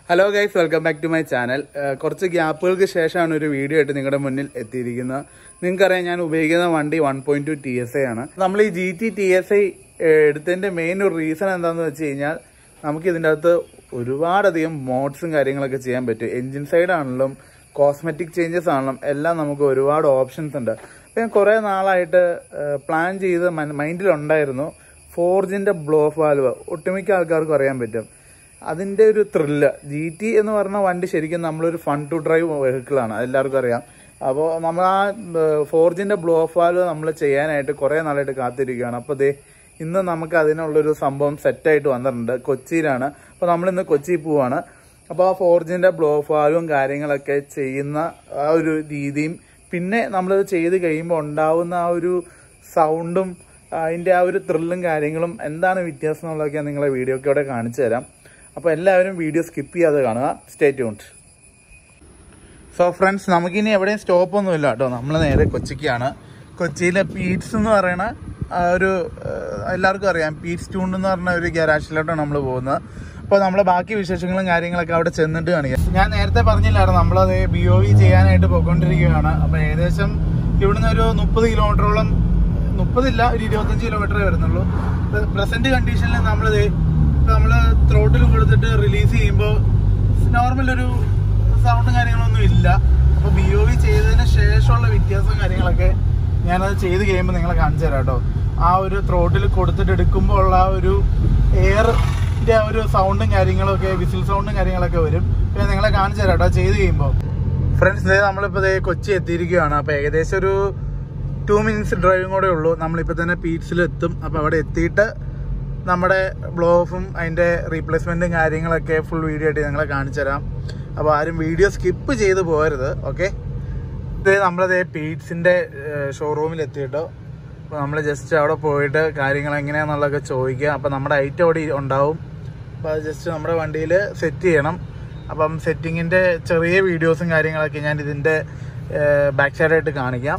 hello guys welcome back to my channel കുറച്ച് ഗ്യാപ്പുകൾക്ക് ശേഷമാണ് ഒരു വീഡിയോ ആയിട്ട് നിങ്ങളുടെ മുന്നിൽ എത്തിയിരിക്കുന്നത് നിങ്ങൾക്കറിയാം ഞാൻ ഉപയോഗിക്കുന്ന വണ്ടി one point two T S I ആണ് നമ്മൾ ഈ G T T S I എടുത്തതിന്റെ മെയിൻ ഒരു റീസൺ എന്താണെന്ന് വെച്ച് കഴിഞ്ഞാൽ നമുക്ക് ഇതിൻ്റെ അകത്ത് ഒരുപാടധികം മോഡ്സും കാര്യങ്ങളൊക്കെ ചെയ്യാൻ പറ്റും എൻജിൻ സൈഡ് ആണെങ്കിലും കോസ്മെറ്റിക് ചേഞ്ചസ് ആണെങ്കിലും എല്ലാം നമുക്ക് ഒരുപാട് ഓപ്ഷൻസ് ഉണ്ട് അപ്പം ഞാൻ കുറേ നാളായിട്ട് പ്ലാൻ ചെയ്ത് മൈൻഡിലുണ്ടായിരുന്നു ഫോർജിൻ്റെ ബ്ലോ വാൽവ് ഒട്ടുമിക്ക ആൾക്കാർക്കും അറിയാൻ പറ്റും അതിൻ്റെ ഒരു ത്രില്ല് ജി ടി എന്ന് പറഞ്ഞ വണ്ടി ശരിക്കും നമ്മളൊരു ഫൺ ടു ഡ്രൈവ് വെഹിക്കിളാണ് എല്ലാവർക്കും അറിയാം അപ്പോൾ നമ്മൾ ആ ഫോർജിൻ്റെ ബ്ലോ ഓഫ് വാൽവ് നമ്മൾ ചെയ്യാനായിട്ട് കുറേ നാളായിട്ട് കാത്തിരിക്കുകയാണ് അപ്പോൾ ദേ ഇന്ന് നമുക്ക് അതിനുള്ളൊരു സംഭവം സെറ്റായിട്ട് വന്നിട്ടുണ്ട് കൊച്ചിയിലാണ് അപ്പോൾ നമ്മളിന്ന് കൊച്ചി പോവാണ് അപ്പോൾ ആ ഫോർജിൻ്റെ ബ്ലോ ഓഫ് വാൽവും കാര്യങ്ങളൊക്കെ ചെയ്യുന്ന ആ ഒരു രീതിയും പിന്നെ നമ്മളത് ചെയ്ത് കഴിയുമ്പോൾ ഉണ്ടാവുന്ന ആ ഒരു സൗണ്ടും അതിൻ്റെ ആ ഒരു ത്രില്ലും കാര്യങ്ങളും എന്താണ് വ്യത്യാസം എന്നുള്ളതൊക്കെ ഞാൻ നിങ്ങളെ വീഡിയോക്കോടെ കാണിച്ചു തരാം അപ്പോൾ എല്ലാവരും വീഡിയോ സ്കിപ്പ് ചെയ്യാതെ കാണുക സ്റ്റേ ട്യൂൺഡ് സോ ഫ്രണ്ട്സ് നമുക്കിനി എവിടെയും സ്റ്റോപ്പ് ഒന്നുമില്ല കേട്ടോ നമ്മൾ നേരെ കൊച്ചിക്കാണ് കൊച്ചിയിലെ പീറ്റ്സ് എന്ന് പറയുന്ന ആ ഒരു ഏഹ്, എല്ലാവർക്കും അറിയാം പീറ്റ്സ് ട്യൂൺ എന്ന് പറഞ്ഞ ഒരു ഗാരാഷിലോട്ടാണ് നമ്മൾ പോകുന്നത് അപ്പോൾ നമ്മൾ ബാക്കി വിശേഷങ്ങളും കാര്യങ്ങളൊക്കെ അവിടെ ചെന്നിട്ട് കാണിക്കാം ഞാൻ നേരത്തെ പറഞ്ഞില്ലായിരുന്നു നമ്മളത് ബി ഒ വി ചെയ്യാനായിട്ട് പോയിക്കൊണ്ടിരിക്കുകയാണ് അപ്പോൾ ഏകദേശം ഇവിടുന്ന് ഒരു മുപ്പത് കിലോമീറ്ററോളം മുപ്പതില്ല ഒരു ഇരുപത്തഞ്ച് കിലോമീറ്ററേ വരുന്നുള്ളൂ പ്രസന്റ് കണ്ടീഷനിൽ നമ്മളിത് നമ്മൾ ത്രോട്ടിൽ കൊടുത്തിട്ട് റിലീസ് ചെയ്യുമ്പോൾ നോർമൽ ഒരു സൗണ്ടും കാര്യങ്ങളൊന്നും ഇല്ല അപ്പോൾ ബി ഒ വി ചെയ്തതിന് ശേഷമുള്ള വ്യത്യാസവും കാര്യങ്ങളൊക്കെ ഞാനത് ചെയ്ത് കഴിയുമ്പോൾ നിങ്ങളെ കാണിച്ചു തരാം കേട്ടോ ആ ഒരു ത്രോട്ടിൽ കൊടുത്തിട്ട് എടുക്കുമ്പോൾ ഉള്ള ആ ഒരു എയറിൻ്റെ ആ ഒരു സൗണ്ടും കാര്യങ്ങളൊക്കെ വിസിൽ സൗണ്ടും കാര്യങ്ങളൊക്കെ വരും പിന്നെ നിങ്ങളെ കാണിച്ചു തരാം കേട്ടോ ചെയ്ത് കഴിയുമ്പോൾ ഫ്രണ്ട്സ് ഇതേ നമ്മളിപ്പോൾ ഇതേ കൊച്ചി എത്തിയിരിക്കുകയാണ് അപ്പോൾ ഏകദേശം ഒരു ടു മിനിറ്റ്സ് ഡ്രൈവിംഗ് കൂടെ ഉള്ളൂ നമ്മളിപ്പോൾ തന്നെ പീറ്റ്സിൽ എത്തും അപ്പോൾ അവിടെ എത്തിയിട്ട് നമ്മുടെ ബ്ലോ ഓഫും അതിൻ്റെ റീപ്ലേസ്മെൻറ്റും കാര്യങ്ങളൊക്കെ ഫുൾ വീഡിയോ ആയിട്ട് ഞങ്ങളെ കാണിച്ചു തരാം അപ്പോൾ ആരും വീഡിയോ സ്കിപ്പ് ചെയ്ത് പോകരുത് ഓക്കെ ഇത് നമ്മളതേ പീറ്റ്സിൻ്റെ ഷോറൂമിൽ എത്തിയിട്ടോ അപ്പോൾ നമ്മൾ ജസ്റ്റ് അവിടെ പോയിട്ട് കാര്യങ്ങൾ എങ്ങനെയാണെന്നുള്ളതൊക്കെ ചോദിക്കുക അപ്പോൾ നമ്മുടെ ഐറ്റം അവിടെ ഉണ്ടാവും അപ്പോൾ അത് ജസ്റ്റ് നമ്മുടെ വണ്ടിയിൽ സെറ്റ് ചെയ്യണം അപ്പം സെറ്റിങ്ങിൻ്റെ ചെറിയ വീഡിയോസും കാര്യങ്ങളൊക്കെ ഞാൻ ഇതിൻ്റെ ബാക്ക് സൈഡായിട്ട് കാണിക്കാം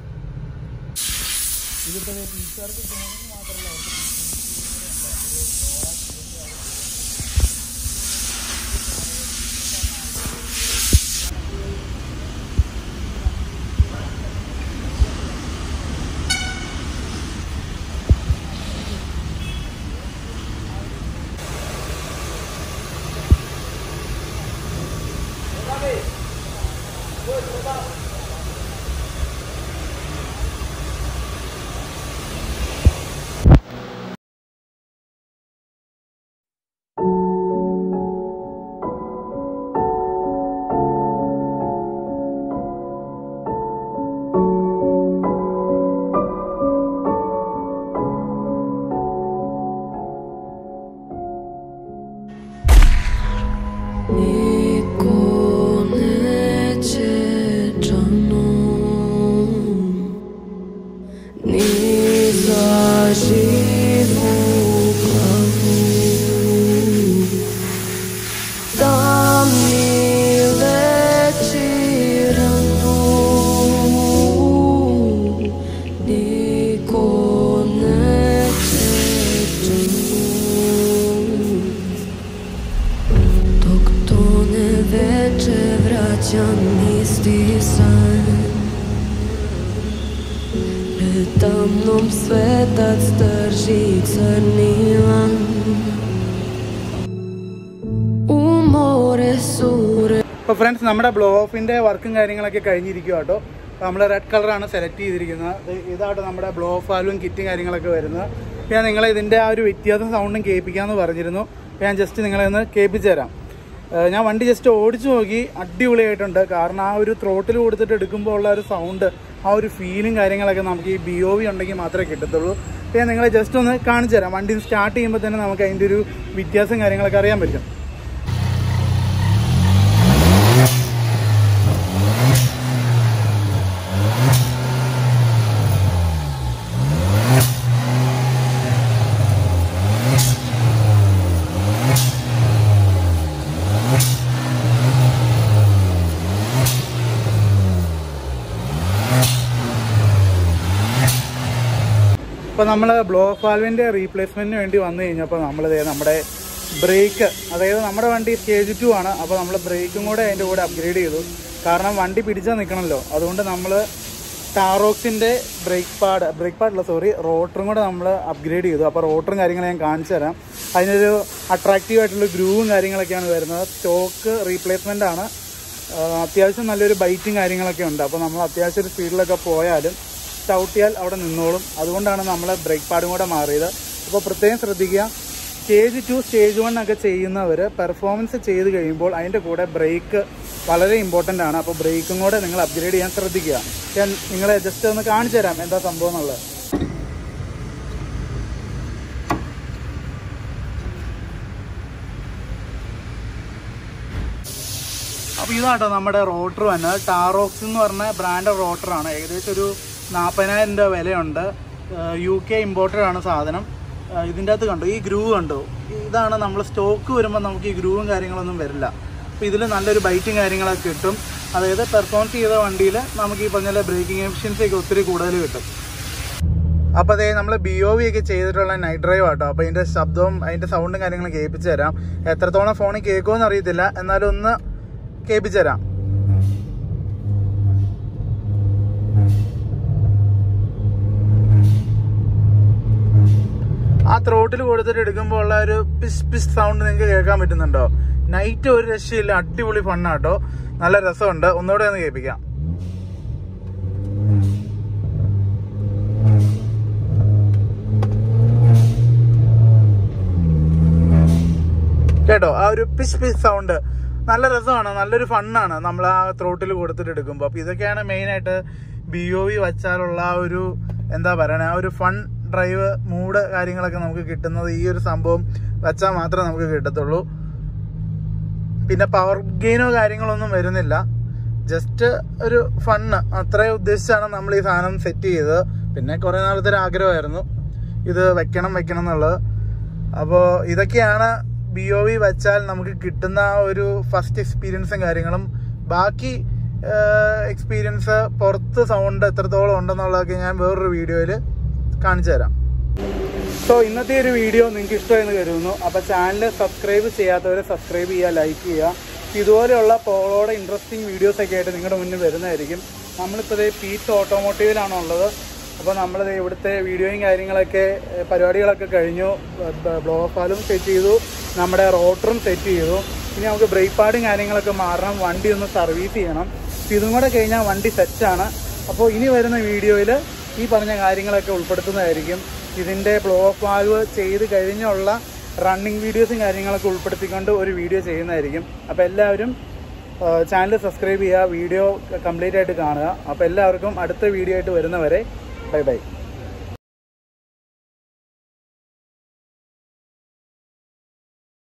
Dok to ne veče vraćam isti san Pred tamnom svetac drži crni lan U more sure അപ്പോൾ ഫ്രണ്ട്സ് നമ്മുടെ ബ്ലോ ഓഫിൻ്റെ വർക്കും കാര്യങ്ങളൊക്കെ കഴിഞ്ഞിരിക്കുക കേട്ടോ നമ്മൾ റെഡ് കളറാണ് സെലക്ട് ചെയ്തിരിക്കുന്നത് ഇത് ഇതാട്ടോ നമ്മുടെ ബ്ലോ ഓഫ് ആലും കിറ്റും കാര്യങ്ങളൊക്കെ വരുന്നത് ഞാൻ നിങ്ങളെ ഇതിൻ്റെ ആ ഒരു വ്യത്യാസം സൗണ്ടും കേൾപ്പിക്കാമെന്ന് പറഞ്ഞിരുന്നു അപ്പോൾ ഞാൻ ജസ്റ്റ് നിങ്ങളെ ഒന്ന് കേൾപ്പിച്ചു തരാം ഏഹ് ഞാൻ വണ്ടി ജസ്റ്റ് ഓടിച്ചു നോക്കി അടിപൊളിയായിട്ടുണ്ട് കാരണം ആ ഒരു ത്രോട്ടിൽ കൊടുത്തിട്ട് എടുക്കുമ്പോൾ ഉള്ള ഒരു സൗണ്ട് ആ ഒരു ഫീലും കാര്യങ്ങളൊക്കെ നമുക്ക് ഈ ബി ഒ വി ഉണ്ടെങ്കിൽ മാത്രമേ കിട്ടത്തുള്ളൂ അപ്പോൾ ഞാൻ നിങ്ങളെ ജസ്റ്റ് ഒന്ന് കാണിച്ചു തരാം വണ്ടി സ്റ്റാർട്ട് ചെയ്യുമ്പോൾ തന്നെ നമുക്ക് അതിൻ്റെ ഒരു വ്യത്യാസം കാര്യങ്ങളൊക്കെ അറിയാൻ പറ്റും ഇപ്പോൾ നമ്മൾ ബ്ലോ വാൽവിൻ്റെ റീപ്ലേസ്മെൻറ്റിന് വേണ്ടി വന്നു കഴിഞ്ഞപ്പോൾ നമ്മളിത് നമ്മുടെ ബ്രേക്ക് അതായത് നമ്മുടെ വണ്ടി സ്റ്റേജ് ടു ആണ് അപ്പോൾ നമ്മൾ ബ്രേക്കും കൂടെ അതിൻ്റെ കൂടെ അപ്ഗ്രേഡ് ചെയ്തു കാരണം വണ്ടി പിടിച്ചാൽ നിൽക്കണമല്ലോ അതുകൊണ്ട് നമ്മൾ ടാറോക്സിൻ്റെ ബ്രേക്ക് പാഡ് ബ്രേക്ക് പാഡല്ല സോറി റോട്ടറും കൂടെ നമ്മൾ അപ്ഗ്രേഡ് ചെയ്തു അപ്പോൾ റോട്ടറും കാര്യങ്ങളും ഞാൻ കാണിച്ചു തരാം അതിനൊരു അട്രാക്റ്റീവ് ആയിട്ടുള്ള ഗ്രൂവും കാര്യങ്ങളൊക്കെയാണ് വരുന്നത് സ്റ്റോക്ക് റീപ്ലേസ്മെൻ്റ് ആണ് ആ, അത്യാവശ്യം നല്ലൊരു ബൈറ്റും കാര്യങ്ങളൊക്കെ ഉണ്ട് അപ്പോൾ നമ്മൾ അത്യാവശ്യം ഒരു സ്പീഡിലൊക്കെ പോയാലും ചവിട്ടിയാൽ അവിടെ നിന്നോളും അതുകൊണ്ടാണ് നമ്മൾ ബ്രേക്ക് പാഡും കൂടെ മാറിയത് അപ്പോൾ പ്രത്യേകം ശ്രദ്ധിക്കുക സ്റ്റേജ് ടു സ്റ്റേജ് വൺ ഒക്കെ ചെയ്യുന്നവർ പെർഫോമൻസ് ചെയ്ത് കഴിയുമ്പോൾ അതിൻ്റെ കൂടെ ബ്രേക്ക് വളരെ ഇമ്പോർട്ടൻ്റ് ആണ് അപ്പോൾ ബ്രേക്കും കൂടെ നിങ്ങൾ അപ്ഗ്രേഡ് ചെയ്യാൻ ശ്രദ്ധിക്കുക ഞാൻ നിങ്ങളെ ജസ്റ്റ് ഒന്ന് കാണിച്ചു തരാം എന്താ സംഭവം എന്നുള്ളത് അപ്പോൾ ഇതാട്ടോ നമ്മുടെ റോട്ടർ തന്നെ ടാറോക്സ് എന്ന് പറഞ്ഞ ബ്രാൻഡ് റോട്ടറാണ് ഏകദേശം ഒരു നാൽപ്പതിനായിരം രൂപ വിലയുണ്ട് യു കെ ഇമ്പോർട്ടഡ് ആണ് സാധനം ആ, ഇതിൻ്റെ അകത്ത് കണ്ടു ഈ ഗ്രൂ കണ്ടു ഇതാണ് നമ്മൾ സ്റ്റോക്ക് വരുമ്പോൾ നമുക്ക് ഈ ഗ്രൂവും കാര്യങ്ങളൊന്നും വരില്ല അപ്പോൾ ഇതിൽ നല്ലൊരു ബൈറ്റും കാര്യങ്ങളൊക്കെ കിട്ടും അതായത് പെർഫോമൻസ് ചെയ്ത വണ്ടിയിൽ നമുക്ക് ഈ പറഞ്ഞ ബ്രേക്കിംഗ് എഫിഷ്യൻസി ഒക്കെ ഒത്തിരി കൂടുതൽ കിട്ടും അപ്പോൾ അതേ നമ്മൾ ബി ഒ വി ഒക്കെ ചെയ്തിട്ടുള്ള നൈറ്റ് ഡ്രൈവ് ആട്ടോ അപ്പോൾ അതിൻ്റെ ശബ്ദവും അതിൻ്റെ സൗണ്ടും കാര്യങ്ങളും കേൾപ്പിച്ച് തരാം എത്രത്തോളം ഫോണിൽ കേൾക്കുമെന്ന് അറിയത്തില്ല എന്നാലും ഒന്ന് കേൾപ്പിച്ച് തരാം ആ ത്രോട്ടിൽ കൊടുത്തിട്ട് എടുക്കുമ്പോൾ ഉള്ള ഒരു പിസ് പിസ് സൗണ്ട് നിങ്ങൾക്ക് കേൾക്കാൻ പറ്റുന്നുണ്ടോ നൈറ്റ് ഒരു രക്ഷയില്ല അടിപൊളി ഫണ്ണാട്ടോ നല്ല രസമുണ്ട് ഒന്നുകൂടെ ഒന്ന് കേൾപ്പിക്കാം കേട്ടോ ആ ഒരു പിച്ച് പിച്ച് സൗണ്ട് നല്ല രസമാണ് നല്ലൊരു ഫണ്ണാണ് നമ്മൾ ആ ത്രോട്ടിൽ കൊടുത്തിട്ട് എടുക്കുമ്പോൾ അപ്പോൾ ഇതൊക്കെയാണ് മെയിനായിട്ട് ബി ഒ വി വച്ചാലുള്ള ആ ഒരു എന്താ പറയണേ ആ ഒരു ഫൺ ഡ്രൈവ് മൂഡ് കാര്യങ്ങളൊക്കെ നമുക്ക് കിട്ടുന്നത് ഈ ഒരു സംഭവം വെച്ചാൽ മാത്രമേ നമുക്ക് കിട്ടത്തുള്ളൂ പിന്നെ പവർ ഗെയിനോ കാര്യങ്ങളൊന്നും വരുന്നില്ല ജസ്റ്റ് ഒരു ഫണ്ണ് അത്രയും ഉദ്ദേശിച്ചാണ് നമ്മൾ ഈ സാധനം സെറ്റ് ചെയ്തത് പിന്നെ കുറേ നാളത്തെ ഒരു ആഗ്രഹമായിരുന്നു ഇത് വെക്കണം വെക്കണം എന്നുള്ളത് അപ്പോൾ ഇതൊക്കെയാണ് ബി ഒ വി വെച്ചാൽ നമുക്ക് കിട്ടുന്ന ആ ഒരു ഫസ്റ്റ് എക്സ്പീരിയൻസും കാര്യങ്ങളും ബാക്കി എക്സ്പീരിയൻസ് പുറത്ത് സൗണ്ട് എത്രത്തോളം ഉണ്ടെന്നുള്ളതൊക്കെ ഞാൻ വേറൊരു വീഡിയോയിൽ കാണിച്ചു തരാം സോ ഇന്നത്തെ ഒരു വീഡിയോ നിങ്ങൾക്ക് ഇഷ്ടമായെന്ന് കരുതുന്നു അപ്പോൾ ചാനൽ സബ്സ്ക്രൈബ് ചെയ്യാത്തവരെ സബ്സ്ക്രൈബ് ചെയ്യുക ലൈക്ക് ചെയ്യുക ഇതുപോലെയുള്ള പോളോടെ ഇൻട്രസ്റ്റിംഗ് വീഡിയോസ് ഒക്കെ ആയിട്ട് നിങ്ങളുടെ മുന്നിൽ വരുന്നതായിരിക്കും നമ്മളിപ്പോൾ ദേ പീസ് ഓട്ടോമോട്ടീവിലാണ് ഉള്ളത് അപ്പോൾ നമ്മൾ ഇവിടുത്തെ വീഡിയോയും കാര്യങ്ങളൊക്കെ ഏഹ്, പരിപാടികളൊക്കെ കഴിഞ്ഞു ബ്ലോ ഫാലും സെറ്റ് ചെയ്തു നമ്മുടെ റോട്ടറും സെറ്റ് ചെയ്തു ഇനി നമുക്ക് ബ്രേക്ക് പാഡും കാര്യങ്ങളൊക്കെ മാറണം വണ്ടി ഒന്ന് സർവീസ് ചെയ്യണം അപ്പോൾ ഇതും കൂടെ കഴിഞ്ഞാൽ വണ്ടി സെറ്റാണ് അപ്പോൾ ഇനി വരുന്ന വീഡിയോയിൽ ഈ പറഞ്ഞ കാര്യങ്ങളൊക്കെ ഉൾപ്പെടുത്തുന്നതായിരിക്കും ഇതിൻ്റെ ബ്ലോ ഓഫ് വാൽവ് ചെയ്ത് കഴിഞ്ഞുള്ള റണ്ണിങ് വീഡിയോസും കാര്യങ്ങളൊക്കെ ഉൾപ്പെടുത്തിക്കൊണ്ട് ഒരു വീഡിയോ ചെയ്യുന്നതായിരിക്കും അപ്പോൾ എല്ലാവരും ചാനൽ സബ്സ്ക്രൈബ് ചെയ്യുക വീഡിയോ കംപ്ലീറ്റ് ആയിട്ട് കാണുക അപ്പോൾ എല്ലാവർക്കും അടുത്ത വീഡിയോ ആയിട്ട് വരുന്നവരെ ബൈ ബൈ